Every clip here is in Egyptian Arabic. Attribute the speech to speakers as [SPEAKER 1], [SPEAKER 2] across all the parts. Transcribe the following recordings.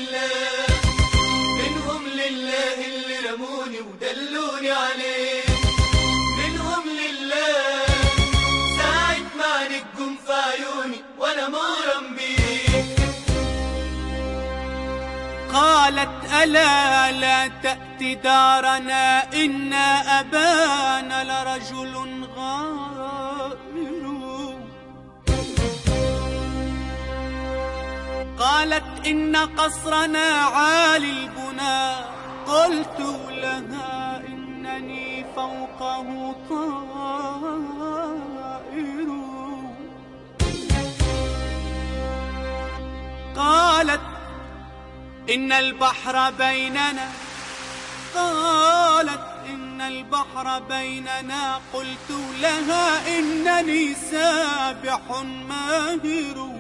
[SPEAKER 1] لله منهم لله اللي رموني ودلوني عليه منهم لله ساعة ما نجم في عيوني وانا مغرم بيه
[SPEAKER 2] قالت ألا لا تأتي دارنا إن أبانا لرجل غائر قالت إن قصرنا عالي البنى قلت لها إنني فوقه طائر قالت إن البحر بيننا قالت إن البحر بيننا قلت لها إنني سابح ماهر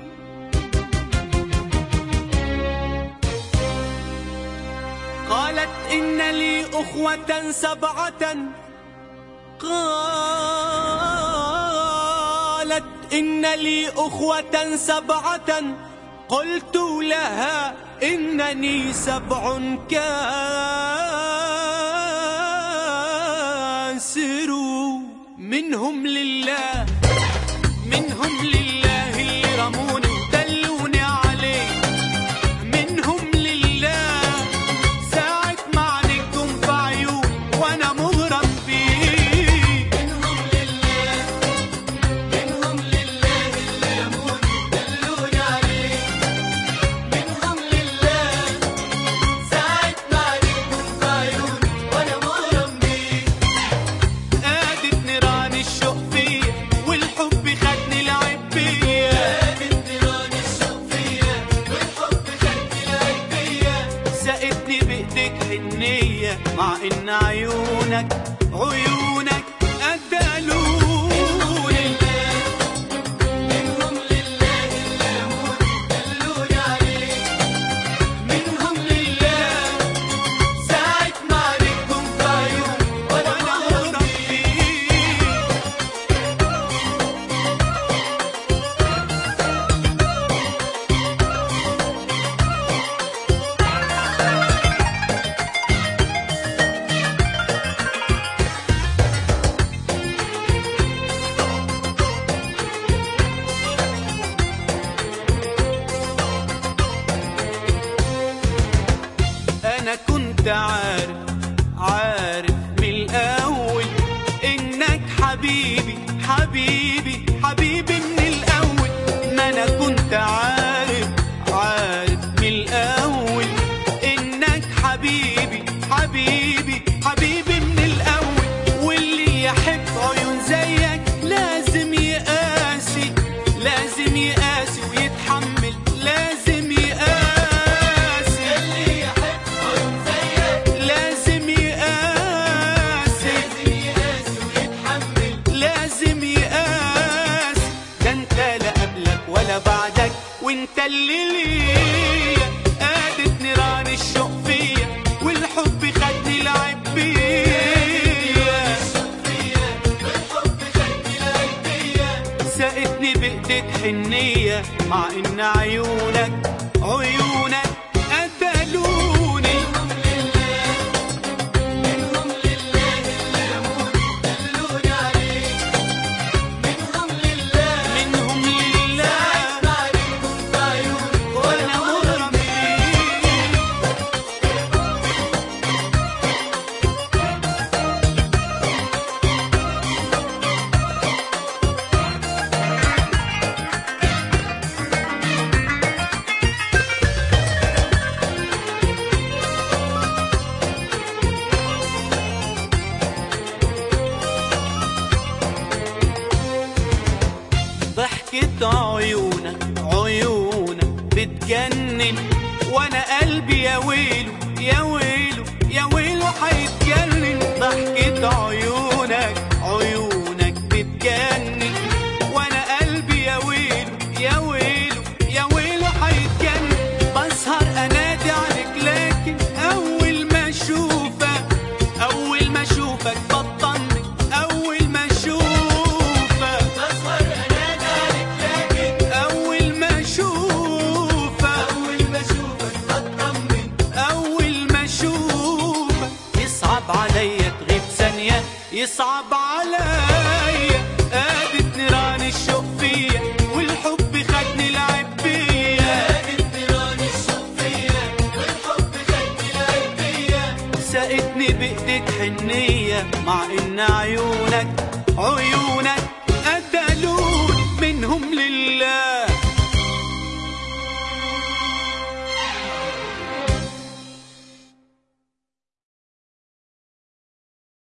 [SPEAKER 2] قالت إن لي أخوة سبعة قالت إن لي أخوة سبعة قلت لها إنني سبع كاسر منهم لله منهم لله اللي رموني ودلوني عليه منهم لله ساعة ما نجم في عيوني وأنا مغرم بيه
[SPEAKER 1] منهم لله منهم لله اللي رموني ودلوني عليه منهم لله ساعة ما نجم في عيوني وانا مغرم بيه
[SPEAKER 2] قادت نيران الشوق فيا والحب خدني لعب بيا
[SPEAKER 1] قادت نيران الشوق فيا والحب خدني العيب بيا
[SPEAKER 2] سقتني بايديك حنية مع ان عيونك عيونك قدلوني
[SPEAKER 1] منهم لله اللي رموني ودلوني عليه منهم لله ساعة ما نجم في عيوني وانا
[SPEAKER 2] وانا
[SPEAKER 1] مغرم
[SPEAKER 2] مغرم بيه انا كنت عارف عارف من الاول انك حبيبي حبيبي حبيبي من الاول ما انا كنت عارف عارف من الاول انك حبيبي حبيبي حبيبي من الاول واللي يحب عيون زيك لازم يقاسي لازم يقاسي ويتحمل لازم يقاسي
[SPEAKER 1] اللي يحب عيون زيك
[SPEAKER 2] لازم يقاسي
[SPEAKER 1] لازم يقاسي ويتحمل
[SPEAKER 2] لازم يقاس ده انت لا قبلك ولا بعدك وانت اللي ليا قادت نيران الشوق فيا والحب خدني لعب بيا
[SPEAKER 1] فيا والحب خدني العيب بيا
[SPEAKER 2] سقتني بايديك حنية مع ان عيونك عيونك قتلوني
[SPEAKER 1] منهم لله اللي رموني ودلوني عليه منهم لله
[SPEAKER 2] منهم لله
[SPEAKER 1] ما نجم في عيوني
[SPEAKER 2] وانا مغرم بيه ضحكة عيونك عيونك بتجنن وانا قلبي يا ويلو يا ويلو يا ويلو هيتجنن ضحكة عيونك عيونك بتجنن وانا قلبي يا ويلو يا ويلو يا ويلو هيتجنن بسهر انادي عليك لكن اول ما اشوفك اول ما اشوفك بطمن اول ما اشوفك
[SPEAKER 1] بسهر انادي عليك لكن
[SPEAKER 2] أول ما أشوفك
[SPEAKER 1] اول ما اشوفك بطمن
[SPEAKER 2] يصعب عليا قادت نيران الشوق فيا والحب خدني لعب بيا
[SPEAKER 1] قادت نيران الشوق فيا والحب خدني لعب بيا
[SPEAKER 2] سقتني بايدك حنية مع ان عيونك عيونك